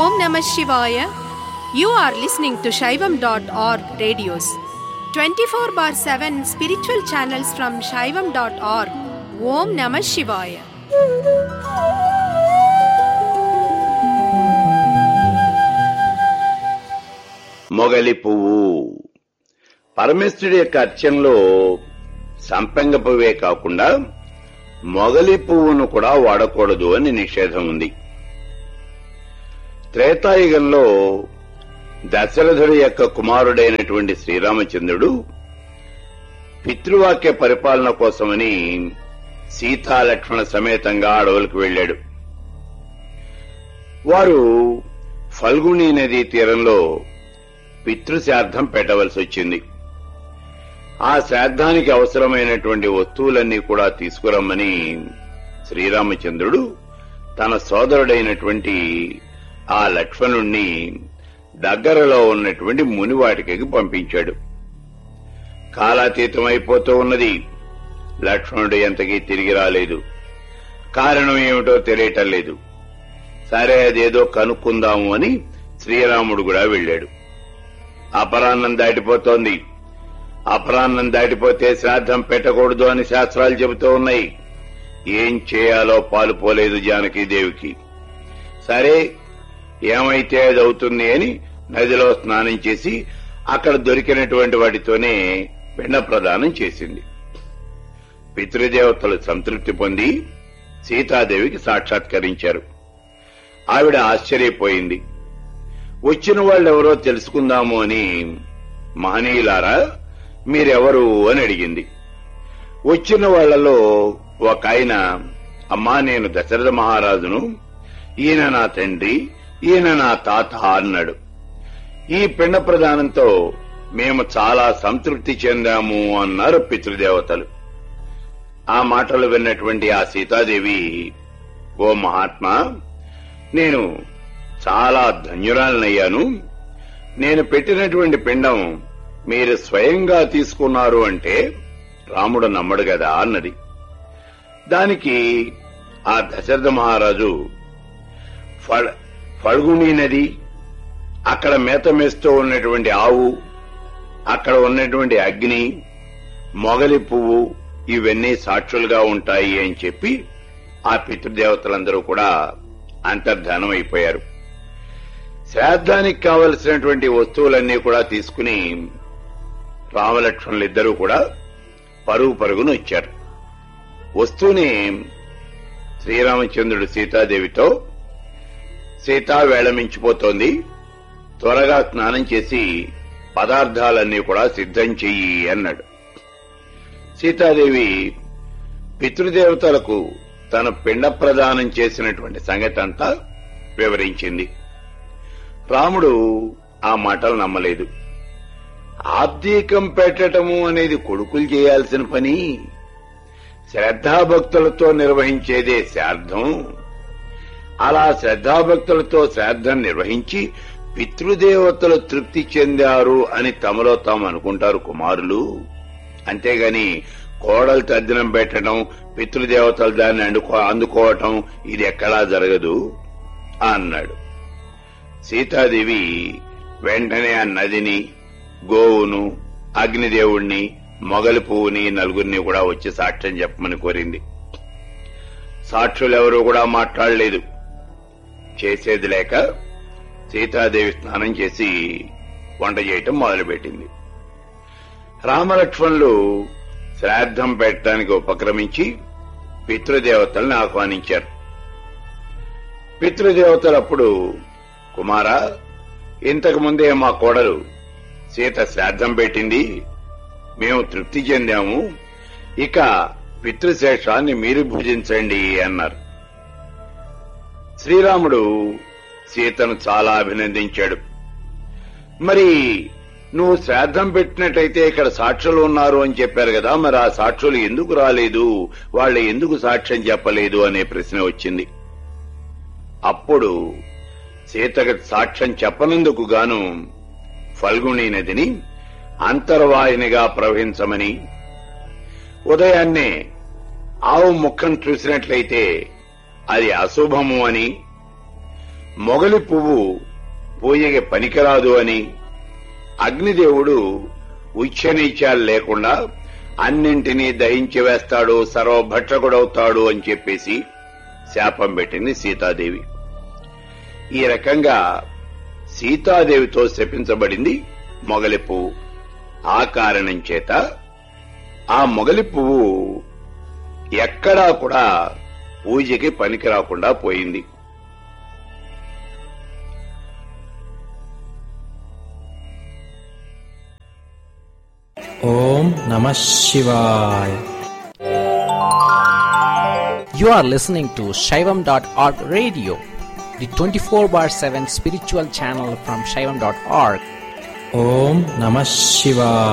Namah Shivaya. You are listening to Shaivam.org radios. 24 bar 7 spiritual channels from Shaivam.org. Om Namah Shivaya. మొగలి పువ్వు పరమేశ్వరుడి యొక్క అర్చనలో సంపెంగ పువ్వే కాకుండా మొగలి పువ్వును కూడా వాడకూడదు అని నిషేధం ఉంది త్రేతాయుగంలో దశరథుడి యొక్క కుమారుడైనటువంటి శ్రీరామచంద్రుడు పితృవాక్య పరిపాలన కోసమని సీతా లక్ష్మణ సమేతంగా అడవులకు వెళ్ళాడు వారు ఫల్గుణి నదీ తీరంలో పితృశార్థం పెట్టవలసి వచ్చింది ఆ శ్రాద్ధానికి అవసరమైనటువంటి వస్తువులన్నీ కూడా తీసుకురమ్మని శ్రీరామచంద్రుడు తన సోదరుడైనటువంటి ఆ లక్ష్మణుణ్ణి దగ్గరలో ఉన్నటువంటి మునివాటికి పంపించాడు కాలాతీతం అయిపోతూ ఉన్నది లక్ష్మణుడు ఎంతకీ తిరిగి రాలేదు కారణం ఏమిటో తెలియటం లేదు సరే అదేదో కనుక్కుందాము అని శ్రీరాముడు కూడా వెళ్ళాడు అపరాన్నం దాటిపోతోంది అపరాన్నం దాటిపోతే శ్రాద్ధం పెట్టకూడదు అని శాస్త్రాలు చెబుతూ ఉన్నాయి ఏం చేయాలో పాలు పోలేదు జానకీదేవికి సరే ఏమైతే అది అవుతుంది అని నదిలో స్నానం చేసి అక్కడ దొరికినటువంటి వాటితోనే పిండ ప్రదానం చేసింది పితృదేవతలు సంతృప్తి పొంది సీతాదేవికి సాక్షాత్కరించారు ఆవిడ ఆశ్చర్యపోయింది వచ్చిన వాళ్ళెవరో తెలుసుకుందాము అని మహనీయులారా మీరెవరు అని అడిగింది వచ్చిన వాళ్లలో ఒక ఆయన అమ్మా నేను దశరథ మహారాజును ఈయన నా తండ్రి ఈయన నా తాత అన్నాడు ఈ పిండ ప్రదానంతో మేము చాలా సంతృప్తి చెందాము అన్నారు పితృదేవతలు ఆ మాటలు విన్నటువంటి ఆ సీతాదేవి ఓ మహాత్మా నేను చాలా ధన్యురాలనయ్యాను నేను పెట్టినటువంటి పిండం మీరు స్వయంగా తీసుకున్నారు అంటే రాముడు నమ్మడు కదా అన్నది దానికి ఆ దశరథ మహారాజు ఫల్ ఫల్గుణి నది అక్కడ మేత మేస్తూ ఉన్నటువంటి ఆవు అక్కడ ఉన్నటువంటి అగ్ని మొగలి పువ్వు ఇవన్నీ సాక్షులుగా ఉంటాయి అని చెప్పి ఆ పితృదేవతలందరూ కూడా అంతర్ధానం అయిపోయారు శ్రాద్ధానికి కావలసినటువంటి వస్తువులన్నీ కూడా తీసుకుని రామలక్ష్మణులిద్దరూ కూడా పరుగు పరుగును వచ్చారు వస్తూనే శ్రీరామచంద్రుడు సీతాదేవితో సీతా వేళమించిపోతోంది త్వరగా స్నానం చేసి పదార్థాలన్నీ కూడా సిద్ధం చెయ్యి అన్నాడు సీతాదేవి పితృదేవతలకు తన పిండ ప్రదానం చేసినటువంటి సంగతి అంతా వివరించింది రాముడు ఆ మాటలు నమ్మలేదు ఆబ్దీకం పెట్టటము అనేది కొడుకులు చేయాల్సిన పని శ్రద్ధాభక్తులతో నిర్వహించేదే శ్రాద్ధం అలా శ్రద్ధాభక్తులతో శ్రాద్ధం నిర్వహించి పితృదేవతలు తృప్తి చెందారు అని తమలో తాము అనుకుంటారు కుమారులు అంతేగాని కోడలు తద్దినం పెట్టడం పితృదేవతలు దాన్ని అందుకో అందుకోవటం ఇది ఎక్కడా జరగదు అన్నాడు సీతాదేవి వెంటనే ఆ నదిని గోవును అగ్నిదేవుణ్ణి మొగలి పువ్వుని నలుగురిని కూడా వచ్చి సాక్ష్యం చెప్పమని కోరింది సాక్షులెవరూ కూడా మాట్లాడలేదు చేసేది లేక సీతాదేవి స్నానం చేసి వంట చేయటం మొదలుపెట్టింది రామలక్ష్మణులు శ్రాద్ధం పెట్టడానికి ఉపక్రమించి పితృదేవతల్ని ఆహ్వానించారు పితృదేవతలు అప్పుడు కుమారా ఇంతకు ముందే మా కోడలు సీత శ్రాద్ధం పెట్టింది మేము తృప్తి చెందాము ఇక పితృశేషాన్ని మీరు భుజించండి అన్నారు శ్రీరాముడు సీతను చాలా అభినందించాడు మరి నువ్వు శ్రాద్ధం పెట్టినట్టయితే ఇక్కడ సాక్షులు ఉన్నారు అని చెప్పారు కదా మరి ఆ సాక్షులు ఎందుకు రాలేదు వాళ్ళు ఎందుకు సాక్ష్యం చెప్పలేదు అనే ప్రశ్న వచ్చింది అప్పుడు సీతకు సాక్ష్యం చెప్పనందుకు గాను ఫల్గుణి నదిని అంతర్వాహినిగా ప్రవహించమని ఉదయాన్నే ఆవు ముఖం చూసినట్లయితే అది అశుభము అని మొగలి పువ్వు పూజకి పనికిరాదు అని అగ్నిదేవుడు ఉచ్చనీచాలు లేకుండా అన్నింటినీ దహించి వేస్తాడు సర్వభక్షకుడవుతాడు అని చెప్పేసి శాపం పెట్టింది సీతాదేవి ఈ రకంగా సీతాదేవితో శపించబడింది మొగలి పువ్వు ఆ కారణం చేత ఆ మొగలి పువ్వు ఎక్కడా కూడా పూజకి పనికి రాకుండా పోయింది Om Namah Shivaya. You are listening to Shaivam.org radio, the 24 bar 7 spiritual channel from Shaivam.org. Om Namah Shivaya.